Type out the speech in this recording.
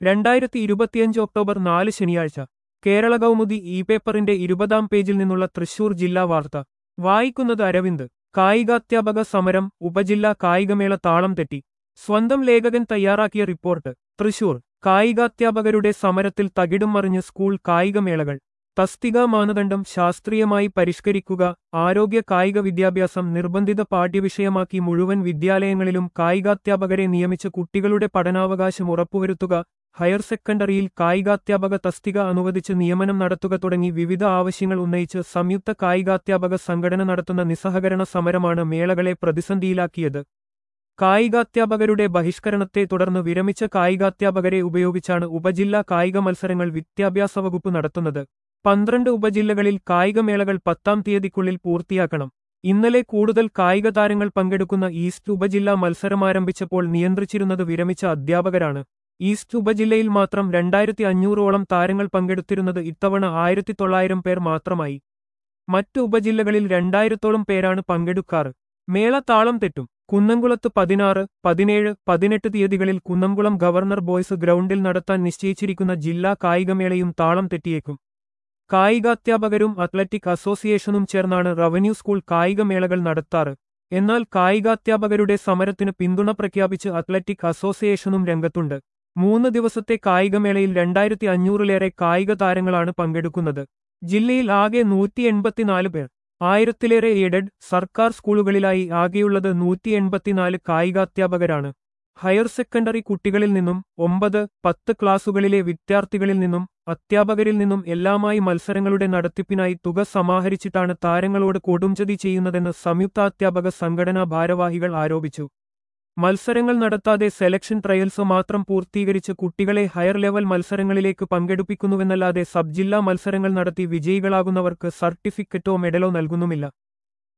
രണ്ടായിരത്തി ഇരുപത്തിയഞ്ച് ഒക്ടോബർ നാല് ശനിയാഴ്ച കേരള കൗമുദി ഇ പേപ്പറിന്റെ ഇരുപതാം പേജിൽ നിന്നുള്ള തൃശൂർ ജില്ലാ വാർത്ത വായിക്കുന്നത് അരവിന്ദ് കായികാധ്യാപക സമരം ഉപജില്ലാ കായികമേള താളം തെറ്റി സ്വന്തം ലേഖകൻ തയ്യാറാക്കിയ റിപ്പോർട്ട് തൃശൂർ കായികാധ്യാപകരുടെ സമരത്തിൽ തകിടും മറിഞ്ഞ് സ്കൂൾ കായികമേളകൾ തസ്തിക മാനദണ്ഡം ശാസ്ത്രീയമായി പരിഷ്കരിക്കുക ആരോഗ്യ കായിക വിദ്യാഭ്യാസം നിർബന്ധിത പാഠ്യവിഷയമാക്കി മുഴുവൻ വിദ്യാലയങ്ങളിലും കായികാധ്യാപകരെ നിയമിച്ച് കുട്ടികളുടെ പഠനാവകാശം ഉറപ്പുവരുത്തുക ഹയർ സെക്കൻഡറിയിൽ കായികാധ്യാപക തസ്തിക അനുവദിച്ച് നിയമനം നടത്തുക തുടങ്ങി വിവിധ ആവശ്യങ്ങൾ ഉന്നയിച്ച് സംയുക്ത കായികാധ്യാപക സംഘടന നടത്തുന്ന നിസ്സഹകരണ സമരമാണ് മേളകളെ പ്രതിസന്ധിയിലാക്കിയത് കായികാധ്യാപകരുടെ ബഹിഷ്കരണത്തെ തുടർന്ന് വിരമിച്ച കായികാധ്യാപകരെ ഉപയോഗിച്ചാണ് ഉപജില്ലാ കായിക മത്സരങ്ങൾ വിദ്യാഭ്യാസ വകുപ്പ് നടത്തുന്നത് പന്ത്രണ്ട് ഉപജില്ലകളിൽ കായികമേളകൾ പത്താം തീയതിക്കുള്ളിൽ പൂർത്തിയാക്കണം ഇന്നലെ കൂടുതൽ കായിക താരങ്ങൾ പങ്കെടുക്കുന്ന ഈസ്റ്റ് ഉപജില്ലാ മത്സരമാരംഭിച്ചപ്പോൾ നിയന്ത്രിച്ചിരുന്നത് വിരമിച്ച അധ്യാപകരാണ് ഈസ്റ്റ് ഉപജില്ലയിൽ മാത്രം രണ്ടായിരത്തി അഞ്ഞൂറോളം താരങ്ങൾ പങ്കെടുത്തിരുന്നത് ഇത്തവണ ആയിരത്തി തൊള്ളായിരം പേർ മാത്രമായി മറ്റു ഉപജില്ലകളിൽ രണ്ടായിരത്തോളം പേരാണ് പങ്കെടുക്കാറ് മേള താളം തെറ്റും കുന്നംകുളത്ത് പതിനാറ് പതിനേഴ് പതിനെട്ട് തീയതികളിൽ കുന്നംകുളം ഗവർണർ ബോയ്സ് ഗ്രൗണ്ടിൽ നടത്താൻ നിശ്ചയിച്ചിരിക്കുന്ന ജില്ലാ കായികമേളയും താളം തെറ്റിയേക്കും കായികാധ്യാപകരും അത്ലറ്റിക് അസോസിയേഷനും ചേർന്നാണ് റവന്യൂ സ്കൂൾ കായികമേളകൾ നടത്താറ് എന്നാൽ കായികാധ്യാപകരുടെ സമരത്തിന് പിന്തുണ പ്രഖ്യാപിച്ച് അത്ലറ്റിക് അസോസിയേഷനും രംഗത്തുണ്ട് മൂന്ന് ദിവസത്തെ കായികമേളയിൽ രണ്ടായിരത്തി അഞ്ഞൂറിലേറെ കായിക താരങ്ങളാണ് പങ്കെടുക്കുന്നത് ജില്ലയിൽ ആകെ നൂറ്റി എൺപത്തിനാല് പേർ ആയിരത്തിലേറെ എയ്ഡഡ് സർക്കാർ സ്കൂളുകളിലായി ആകെയുള്ളത് നൂറ്റി എൺപത്തിനാല് കായികാധ്യാപകരാണ് ഹയർ സെക്കൻഡറി കുട്ടികളിൽ നിന്നും ഒമ്പത് പത്ത് ക്ലാസുകളിലെ വിദ്യാർത്ഥികളിൽ നിന്നും അധ്യാപകരിൽ നിന്നും എല്ലാമായി മത്സരങ്ങളുടെ നടത്തിപ്പിനായി തുക സമാഹരിച്ചിട്ടാണ് താരങ്ങളോട് കൊടുംചതി ചെയ്യുന്നതെന്ന് സംയുക്താധ്യാപക സംഘടനാ ഭാരവാഹികൾ ആരോപിച്ചു മത്സരങ്ങൾ നടത്താതെ സെലക്ഷൻ ട്രയൽസ് മാത്രം പൂർത്തീകരിച്ച് കുട്ടികളെ ഹയർ ലെവൽ മത്സരങ്ങളിലേക്ക് പങ്കെടുപ്പിക്കുന്നുവെന്നല്ലാതെ സബ് ജില്ലാ മത്സരങ്ങൾ നടത്തി വിജയികളാകുന്നവർക്ക് സർട്ടിഫിക്കറ്റോ മെഡലോ നൽകുന്നുമില്ല